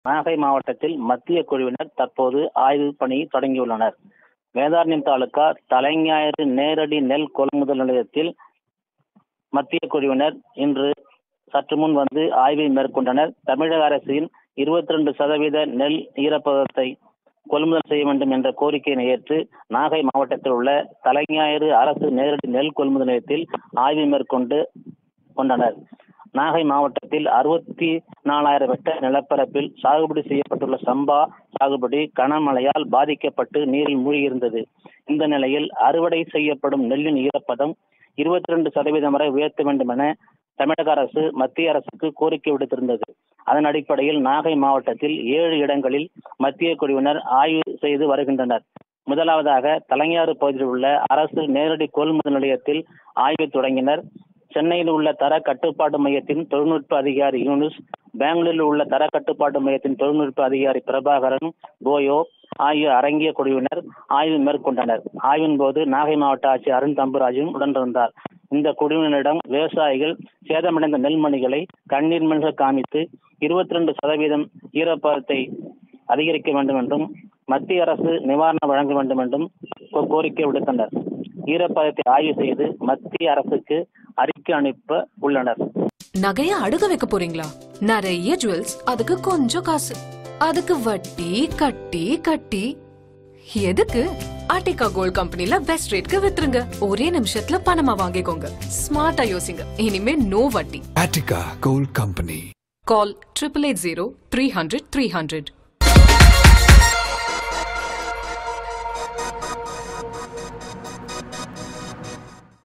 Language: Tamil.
நாகை மாவட்டத்தில் மத்திய குழுவினர் தற்போது ஆய்வு பணி தொடங்கியுள்ளனர் வேதாரண்யம் தாலுகா தலைஞாயிறு நேரடி நெல் கொள்முதல் நிலையத்தில் மத்திய குழுவினர் இன்று சற்று முன் வந்து ஆய்வை மேற்கொண்டனர் தமிழக அரசின் இருபத்தி ரெண்டு சதவீத நெல் ஈரப்பதத்தை கொள்முதல் செய்ய வேண்டும் என்ற கோரிக்கையை ஏற்று நாகை மாவட்டத்தில் உள்ள தலைஞாயிறு அரசு நேரடி நெல் கொள்முதல் நிலையத்தில் ஆய்வு மேற்கொண்டு கொண்டனர் நாகை மாவட்டத்தில் அறுபத்தி நாலாயிரம் ஹெக்டேர் நிலப்பரப்பில் சாகுபடி செய்யப்பட்டுள்ள சம்பா சாகுபடி கனமழையால் பாதிக்கப்பட்டு நீரில் மூழ்கியிருந்தது இந்த நிலையில் அறுவடை செய்யப்படும் நெல்லின் ஈரப்பதம் இருபத்தி ரெண்டு சதவீதம் வரை உயர்த்த வேண்டும் என தமிழக அரசு மத்திய அரசுக்கு கோரிக்கை விடுத்திருந்தது அதன் அடிப்படையில் நாகை மாவட்டத்தில் ஏழு இடங்களில் மத்திய குழுவினர் ஆய்வு செய்து வருகின்றனர் முதலாவதாக தலைஞாறு பகுதியில் உள்ள அரசு நேரடி கொள்முதல் நிலையத்தில் ஆய்வு தொடங்கினர் சென்னையில் உள்ள தர கட்டுப்பாட்டு மையத்தின் தொழில்நுட்ப அதிகாரி யூனுஸ் பெங்களூரில் உள்ள தர கட்டுப்பாட்டு மையத்தின் தொழில்நுட்ப அதிகாரி பிரபாகரன் கோயோ ஆகிய அடங்கிய குழுவினர் ஆய்வு மேற்கொண்டனர் ஆய்வின் போது நாகை மாவட்ட ஆட்சியர் அருண் தம்புராஜும் உடனிருந்தார் இந்த குழுவினரிடம் விவசாயிகள் சேதமடைந்த நெல்மணிகளை கண்ணீர் மல்க காமித்து இருபத்தி ரெண்டு சதவீதம் ஈரப்பதத்தை அதிகரிக்க வேண்டும் என்றும் மத்திய அரசு நிவாரணம் வழங்க வேண்டும் என்றும் கோ- கோரிக்கை விடுத்தனர் ஈரப்பதத்தை ஆய்வு செய்து மத்திய அரசுக்கு அறிக்கை அனுப்ப உள்ளனர் நகைய அடுக வைக்க போறீங்களா நிறைய ஜுவல்ஸ் அதுக்கு கொஞ்சம் காசு அதுக்கு வட்டி கட்டி கட்டி எதுக்கு ஆர்டிகா கோல்ட் கம்பெனில பெஸ்ட் ரேட்க்கு வித்துருங்க ஒரே நிமிஷத்துல பணமா வாங்கிக்கோங்க ஸ்மார்ட்டா யோசிங்க இனிமே நோ வட்டி Attica Gold Company. Call triple eight zero three hundred three hundred